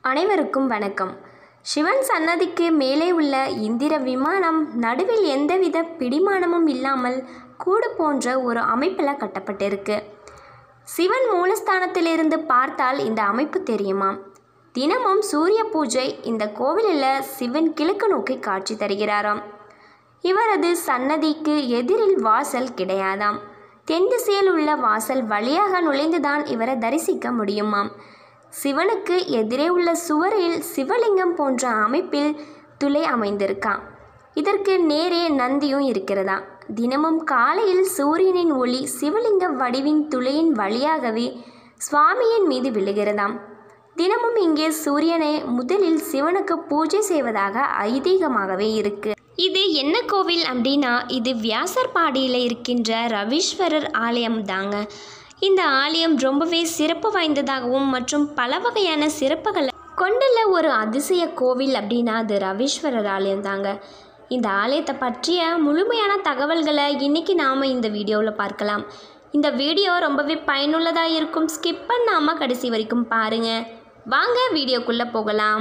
அனைவருக்கும் வணக்கம் சிவன் சன்னதிக்கு மேலே உள்ள இந்திர விமானம் நடுவில் எந்தவித பிடிமானமும் இல்லாமல் கூடு போன்ற ஒரு அமைப்பில் கட்டப்பட்டிருக்கு சிவன் மூலஸ்தானத்திலிருந்து பார்த்தால் இந்த அமைப்பு தெரியுமாம் தினமும் சூரிய பூஜை இந்த கோவிலில் சிவன் கிழக்கு நோக்கி காட்சி தருகிறாராம் இவரது சன்னதிக்கு எதிரில் வாசல் கிடையாதாம் தென் திசையில் உள்ள வாசல் வழியாக நுழைந்துதான் இவரை தரிசிக்க முடியுமாம் சிவனுக்கு எதிரே உள்ள சுவரில் சிவலிங்கம் போன்ற அமைப்பில் துளை அமைந்திருக்காம் இதற்கு நேரே நந்தியும் இருக்கிறதா தினமும் காலையில் சூரியனின் ஒளி சிவலிங்க வடிவின் துளையின் வழியாகவே சுவாமியின் மீது விழுகிறதாம் தினமும் இங்கே சூரியனை முதலில் சிவனுக்கு பூஜை செய்வதாக ஐதீகமாகவே இருக்கு இது என்ன கோவில் அப்படின்னா இது வியாசர்பாடியில் இருக்கின்ற ரவீஸ்வரர் ஆலயம் தாங்க இந்த ஆலயம் ரொம்பவே சிறப்பு வாய்ந்ததாகவும் மற்றும் பல வகையான சிறப்புகளை கொண்டுள்ள ஒரு அதிசய கோவில் அப்படின்னா அது ரவீஸ்வரர் ஆலயம் தாங்க இந்த ஆலயத்தை பற்றிய முழுமையான தகவல்களை இன்னைக்கு நாம் இந்த வீடியோவில் பார்க்கலாம் இந்த வீடியோ ரொம்பவே பயனுள்ளதாக இருக்கும் ஸ்கிப் பண்ணாமல் கடைசி வரைக்கும் பாருங்கள் வாங்க வீடியோக்குள்ளே போகலாம்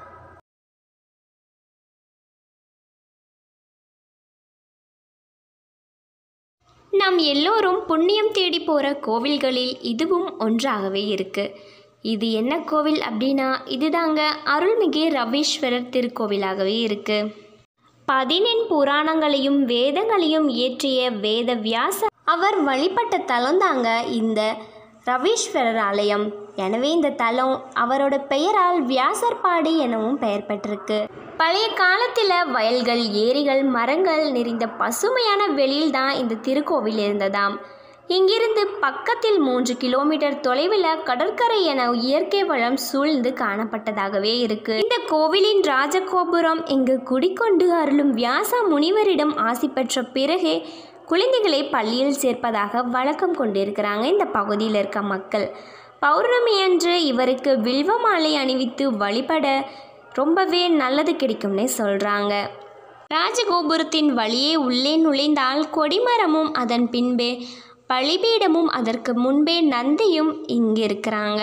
நாம் எல்லோரும் புண்ணியம் தேடி போகிற கோவில்களில் இதுவும் ஒன்றாகவே இருக்குது இது என்ன கோவில் அப்படின்னா இதுதாங்க அருள்மிகு ரவீஸ்வரர் திருக்கோவிலாகவே இருக்குது பதினெண் புராணங்களையும் வேதங்களையும் இயற்றிய வேத வியாச அவர் வழிபட்ட தலம் தாங்க இந்த ரவீஸ்வரர் ஆலயம் எனவே இந்த தலம் அவரோட பெயரால் வியாசர்பாடி எனவும் பெயர் பெற்றிருக்கு பழைய காலத்தில் வயல்கள் ஏரிகள் மரங்கள் நிறைந்த பசுமையான வெளியில் தான் இந்த திருக்கோவில் இருந்ததாம் இங்கிருந்து பக்கத்தில் மூன்று கிலோமீட்டர் தொலைவில் கடற்கரை என இயற்கை வளம் சூழ்ந்து காணப்பட்டதாகவே இருக்கு இந்த கோவிலின் ராஜகோபுரம் இங்கு குடிக்கொண்டு அருளும் வியாச முனிவரிடம் ஆசி பெற்ற பிறகே குழந்தைகளை பள்ளியில் சேர்ப்பதாக வழக்கம் கொண்டிருக்கிறாங்க இந்த பகுதியில் இருக்க மக்கள் பௌர்ணமி அன்று இவருக்கு வில்வ மாலை அணிவித்து வழிபட ரொம்பவே நல்லது கிடைக்கும்னே சொல்கிறாங்க ராஜகோபுரத்தின் வழியே உள்ளே நுழைந்தால் கொடிமரமும் அதன் பின்பே பலிபீடமும் அதற்கு முன்பே நந்தியும் இங்கு இருக்கிறாங்க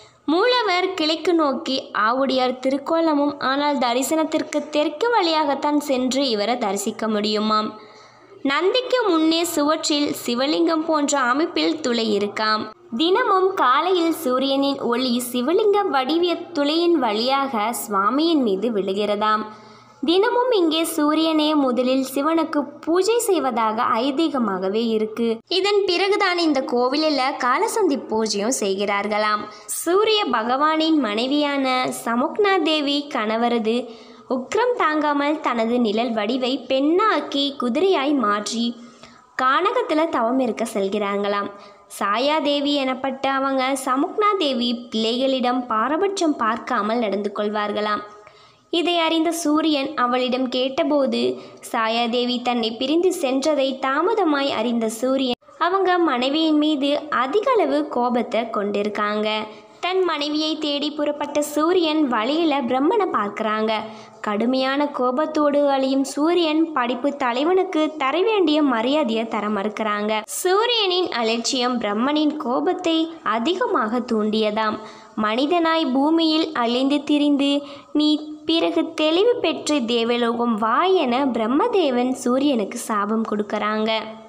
மூலவர் கிழக்கு நோக்கி ஆவுடையார் திருக்கோலமும் ஆனால் தரிசனத்திற்கு தெற்கு வழியாகத்தான் சென்று இவரை தரிசிக்க முடியுமாம் நந்திக்கு முன்னே சுவற்றில் சிவலிங்கம் போன்ற அமைப்பில் துளை இருக்காம் தினமும் காலையில் சூரியனின் ஒளி சிவலிங்க வடிவிய துளையின் வழியாக சுவாமியின் மீது விழுகிறதாம் தினமும் இங்கே சூரியனே முதலில் சிவனுக்கு பூஜை செய்வதாக ஐதீகமாகவே இருக்கு இதன் பிறகுதான் இந்த கோவிலில் காலசந்தி பூஜையும் செய்கிறார்களாம் சூரிய பகவானின் மனைவியான சமுக்னா தேவி கணவரது உக்ரம் தாங்காமல் தனது நிழல் வடிவை பெண்ணாக்கி குதிரையாய் மாற்றி கானகத்தில் தவம் இருக்க செல்கிறாங்களாம் சாயாதேவி எனப்பட்ட அவங்க சமுக்னா தேவி பிள்ளைகளிடம் பாரபட்சம் பார்க்காமல் நடந்து கொள்வார்களாம் இதை அறிந்த சூரியன் அவளிடம் கேட்டபோது சாயாதேவி தன்னை பிரிந்து சென்றதை தாமதமாய் அறிந்த சூரியன் அவங்க மனைவியின் மீது அதிகளவு கோபத்தை கொண்டிருக்காங்க தன் மனைவியை தேடி புறப்பட்ட சூரியன் வழியில் பிரம்மனை பார்க்குறாங்க கடுமையான கோபத்தோடு அழியும் சூரியன் படிப்பு தலைவனுக்கு தர வேண்டிய மரியாதையை தர மறுக்கிறாங்க சூரியனின் அலட்சியம் பிரம்மனின் கோபத்தை அதிகமாக தூண்டியதாம் மனிதனாய் பூமியில் அழிந்து திரிந்து நீ பிறகு தெளிவு பெற்று தேவலோகம் வா என பிரம்மதேவன் சூரியனுக்கு சாபம் கொடுக்கறாங்க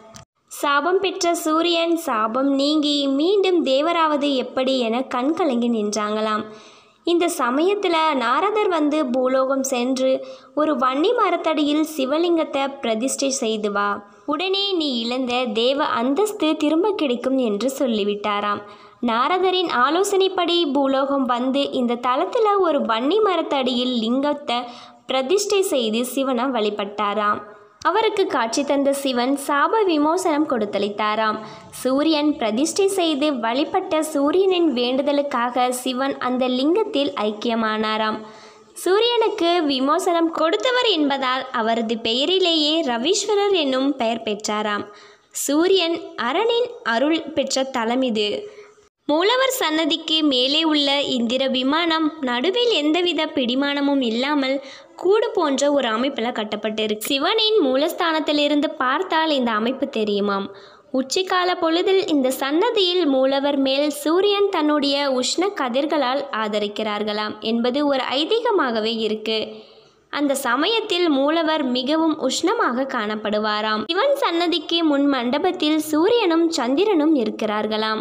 சாபம் பெற்ற சூரியன் சாபம் நீங்கி மீண்டும் தேவராவது எப்படி என கண் கலங்கி நின்றாங்களாம் இந்த சமயத்தில் நாரதர் வந்து பூலோகம் சென்று ஒரு வன்னி மரத்தடியில் சிவலிங்கத்தை பிரதிஷ்டை செய்து வா உடனே நீ இழந்த தேவ அந்தஸ்து திரும்ப கிடைக்கும் என்று சொல்லிவிட்டாராம் நாரதரின் ஆலோசனைப்படி பூலோகம் வந்து இந்த தளத்தில் ஒரு வன்னி மரத்தடியில் லிங்கத்தை பிரதிஷ்டை செய்து சிவனை வழிபட்டாராம் அவருக்கு காட்சி தந்த சிவன் சாப விமோசனம் கொடுத்தளித்தாராம் சூரியன் பிரதிஷ்டை செய்து வழிபட்ட சூரியனின் வேண்டுதலுக்காக சிவன் அந்த லிங்கத்தில் ஐக்கியமானாராம் சூரியனுக்கு விமோசனம் கொடுத்தவர் என்பதால் அவரது பெயரிலேயே ரவீஸ்வரர் என்னும் பெயர் பெற்றாராம் சூரியன் அரணின் அருள் பெற்ற தலம் இது மூலவர் சன்னதிக்கு மேலே உள்ள இந்திர விமானம் நடுவில் எந்தவித பிடிமானமும் இல்லாமல் கூடு போன்ற ஒரு அமைப்பில் கட்டப்பட்டிருக்கு சிவனின் மூலஸ்தானத்திலிருந்து பார்த்தால் இந்த அமைப்பு தெரியுமாம் உச்சிக்கால பொழுதில் இந்த சன்னதியில் மூலவர் மேல் சூரியன் தன்னுடைய உஷ்ண கதிர்களால் ஆதரிக்கிறார்களாம் என்பது ஒரு ஐதீகமாகவே இருக்கு அந்த சமயத்தில் மூலவர் மிகவும் உஷ்ணமாக காணப்படுவாராம் சிவன் சன்னதிக்கு முன் மண்டபத்தில் சூரியனும் சந்திரனும் இருக்கிறார்களாம்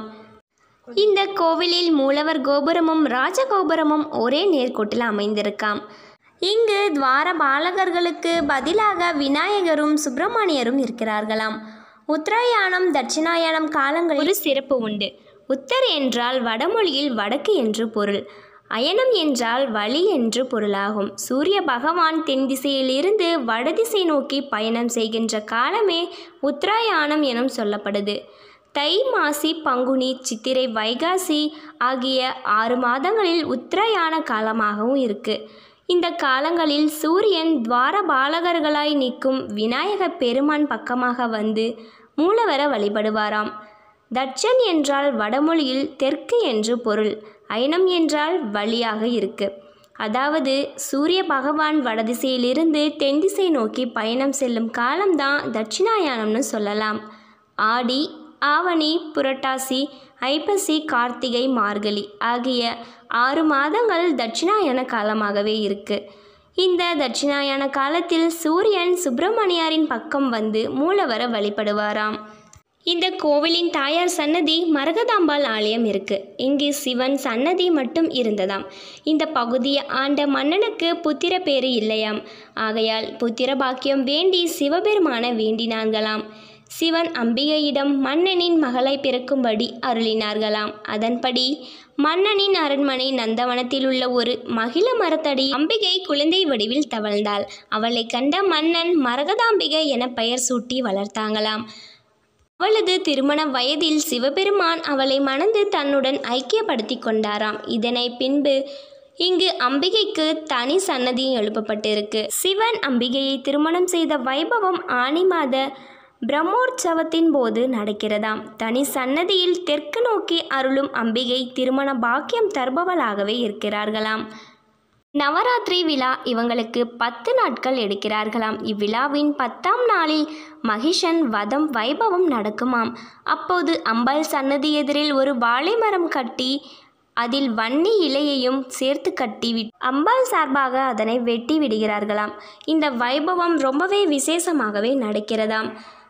இந்த கோவிலில் மூலவர் கோபுரமும் ராஜகோபுரமும் ஒரே நேர்கோட்டில் அமைந்திருக்காம் இங்கு துவார பாலகர்களுக்கு பதிலாக விநாயகரும் சுப்பிரமணியரும் இருக்கிறார்களாம் உத்தராயணம் தட்சிணாயணம் காலங்களில் ஒரு சிறப்பு உண்டு உத்தர் என்றால் வடமொழியில் வடக்கு என்று பொருள் அயனம் என்றால் வழி என்று பொருளாகும் சூரிய பகவான் தென் திசையிலிருந்து வடதிசை நோக்கி பயணம் செய்கின்ற காலமே உத்தராயணம் எனும் சொல்லப்படுது தை மாசி பங்குனி சித்திரை வைகாசி ஆகிய ஆறு மாதங்களில் உத்தராயண காலமாகவும் இருக்கு இந்த காலங்களில் சூரியன் துவார பாலகர்களாய் நிற்கும் விநாயக பெருமான் பக்கமாக வந்து மூலவர வழிபடுவாராம் தட்சன் என்றால் வடமொழியில் தெற்கு என்று பொருள் அயனம் என்றால் வழியாக இருக்கு அதாவது சூரிய பகவான் வடதிசையிலிருந்து தென் திசை நோக்கி பயணம் செல்லும் காலம்தான் தட்சிணாயனம்னு சொல்லலாம் ஆடி ஆவணி புரட்டாசி ஐப்பசி கார்த்திகை மார்கழி ஆகிய ஆறு மாதங்கள் தட்சிணாயன காலமாகவே இருக்கு இந்த தட்சிணாயன காலத்தில் சூரியன் சுப்பிரமணியாரின் பக்கம் வந்து மூலவர வழிபடுவாராம் இந்த கோவிலின் தாயார் சன்னதி மரகதாம்பாள் ஆலயம் இருக்கு இங்கு சிவன் சன்னதி மட்டும் இருந்ததாம் இந்த பகுதியை ஆண்ட மன்னனுக்கு புத்திர பேறு இல்லையாம் ஆகையால் புத்திர பாக்கியம் வேண்டி சிவபெருமான வேண்டினார்களாம் சிவன் அம்பிகையிடம் மன்னனின் மகளை பிறக்கும்படி அருளினார்களாம் அதன்படி மன்னனின் அரண்மனை நந்தவனத்தில் உள்ள ஒரு மகிழ மரத்தடி அம்பிகை குழந்தை வடிவில் தவழ்ந்தாள் அவளை கண்ட மன்னன் மரகதாம்பிகை என பெயர் சூட்டி வளர்த்தாங்களாம் அவளது திருமண வயதில் சிவபெருமான் அவளை மணந்து தன்னுடன் ஐக்கியப்படுத்தி கொண்டாராம் இதனை பின்பு இங்கு அம்பிகைக்கு தனி சன்னதியும் எழுப்பப்பட்டிருக்கு சிவன் அம்பிகையை திருமணம் செய்த வைபவம் ஆனி மாத பிரம்மோற்சவத்தின் போது நடக்கிறதாம் தனி சன்னதியில் தெற்கு நோக்கி அருளும் அம்பிகை திருமண பாக்கியம் தருபவளாகவே இருக்கிறார்களாம் நவராத்திரி விழா இவங்களுக்கு பத்து நாட்கள் எடுக்கிறார்களாம் இவ்விழாவின் பத்தாம் நாளில் மகிஷன் வதம் வைபவம் நடக்குமாம் அப்போது அம்பாள் சன்னதி எதிரில் ஒரு வாழை மரம் கட்டி அதில் வன்னி இலையையும் சேர்த்து கட்டி வி அம்பாள் சார்பாக அதனை வெட்டி விடுகிறார்களாம் இந்த வைபவம் ரொம்பவே விசேஷமாகவே நடக்கிறதாம்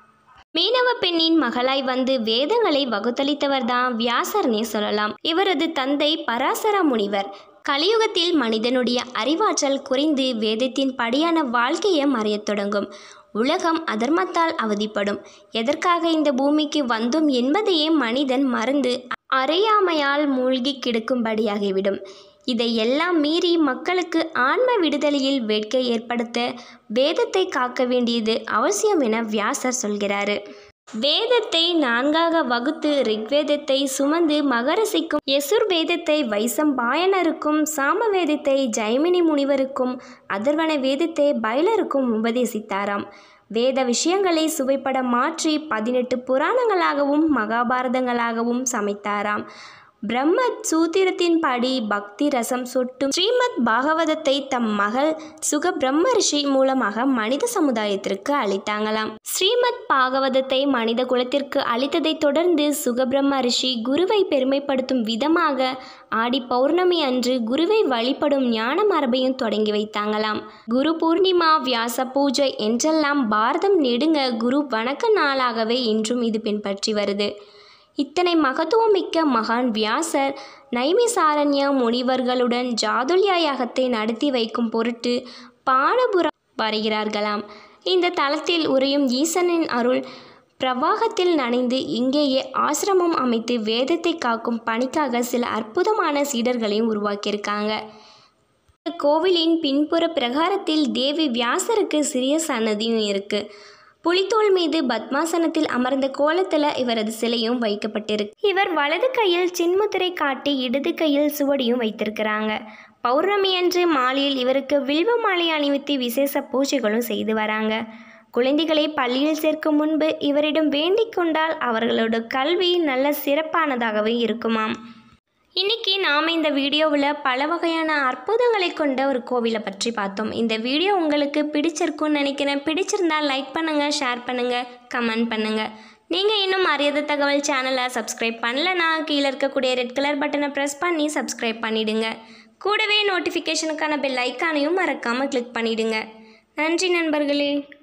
மீனவ பெண்ணின் மகளாய் வந்து வேதங்களை வகுத்தளித்தவர்தான் வியாசர்னே சொல்லலாம் இவரது தந்தை பராசர முனிவர் கலியுகத்தில் மனிதனுடைய அறிவாற்றல் குறைந்து வேதத்தின் படியான வாழ்க்கையை மறையத் தொடங்கும் உலகம் அதர்மத்தால் அவதிப்படும் எதற்காக இந்த பூமிக்கு வந்தோம் என்பதையே மனிதன் மறந்து அறியாமையால் மூழ்கி கிடக்கும்படியாகிவிடும் இதையெல்லாம் மீறி மக்களுக்கு ஆன்ம விடுதலையில் வேட்கை ஏற்படுத்த வேதத்தை காக்க வேண்டியது அவசியம் என வியாசர் சொல்கிறாரு வேதத்தை நான்காக வகுத்து ரிக்வேதத்தை சுமந்து மகரசிக்கும் யசுர் வேதத்தை வைசம்பாயனருக்கும் சாம வேதத்தை ஜைமினி முனிவருக்கும் அதர்வன வேதத்தை பைலருக்கும் உபதேசித்தாராம் வேத விஷயங்களை சுவைப்பட மாற்றி பதினெட்டு புராணங்களாகவும் மகாபாரதங்களாகவும் சமைத்தாராம் பிரம்ம சூத்திரத்தின்படி பக்தி ரசம் சொட்டும் ஸ்ரீமத் பாகவதத்தை தம் மகள் சுக பிரம்ம ரிஷி மூலமாக மனித சமுதாயத்திற்கு அளித்தாங்களாம் ஸ்ரீமத் பாகவதத்தை மனித குலத்திற்கு அளித்ததைத் தொடர்ந்து சுகபிரம்ம ரிஷி குருவை பெருமைப்படுத்தும் விதமாக ஆடி பௌர்ணமி அன்று குருவை வழிபடும் ஞான மரபையும் தொடங்கி வைத்தாங்களாம் குரு பூர்ணிமா வியாச பூஜை என்றெல்லாம் பாரதம் நெடுங்க குரு வணக்க நாளாகவே இன்றும் இது பின்பற்றி வருது இத்தனை மகத்துவமிக்க மகான் வியாசர் நைமிசாரண்ய முனிவர்களுடன் ஜாதுல்யா யாகத்தை நடத்தி வைக்கும் பொருட்டு பானபுரம் வருகிறார்களாம் இந்த தலத்தில் உறையும் ஈசனின் அருள் பிரவாகத்தில் நனைந்து இங்கேயே ஆசிரமம் அமைத்து வேதத்தை காக்கும் பணிக்காக சில அற்புதமான சீடர்களையும் உருவாக்கியிருக்காங்க இந்த கோவிலின் பின்புற பிரகாரத்தில் தேவி வியாசருக்கு சிறிய சன்னதியும் இருக்கு புலித்தோல் மீது பத்மாசனத்தில் அமர்ந்த கோலத்தில் இவரது சிலையும் வைக்கப்பட்டிருக்கு இவர் வலது கையில் சின்முத்திரை காட்டி இடது கையில் சுவடியும் வைத்திருக்கிறாங்க பௌர்ணமி அன்று மாலையில் இவருக்கு வில்வ மாலை அணிவித்து விசேஷ பூஜைகளும் செய்து வராங்க குழந்தைகளை பள்ளியில் சேர்க்கும் முன்பு இவரிடம் வேண்டிக் கொண்டால் அவர்களோட கல்வி நல்ல சிறப்பானதாகவே இருக்குமாம் இன்னைக்கு நாம் இந்த வீடியோவில் பல வகையான அற்புதங்களை கொண்ட ஒரு கோவிலை பற்றி பார்த்தோம் இந்த வீடியோ உங்களுக்கு பிடிச்சிருக்கும்னு நினைக்கிறேன் பிடிச்சிருந்தா லைக் பண்ணுங்கள் ஷேர் பண்ணுங்கள் கமெண்ட் பண்ணுங்கள் நீங்கள் இன்னும் அறியாத தகவல் சேனலை சப்ஸ்கிரைப் பண்ணலனா கீழே இருக்கக்கூடிய ரெட் கலர் பட்டனை ப்ரெஸ் பண்ணி சப்ஸ்கிரைப் பண்ணிடுங்க கூடவே நோட்டிஃபிகேஷனுக்கான பெல் ஐக்கானையும் மறக்காமல் கிளிக் பண்ணிடுங்க நன்றி நண்பர்களே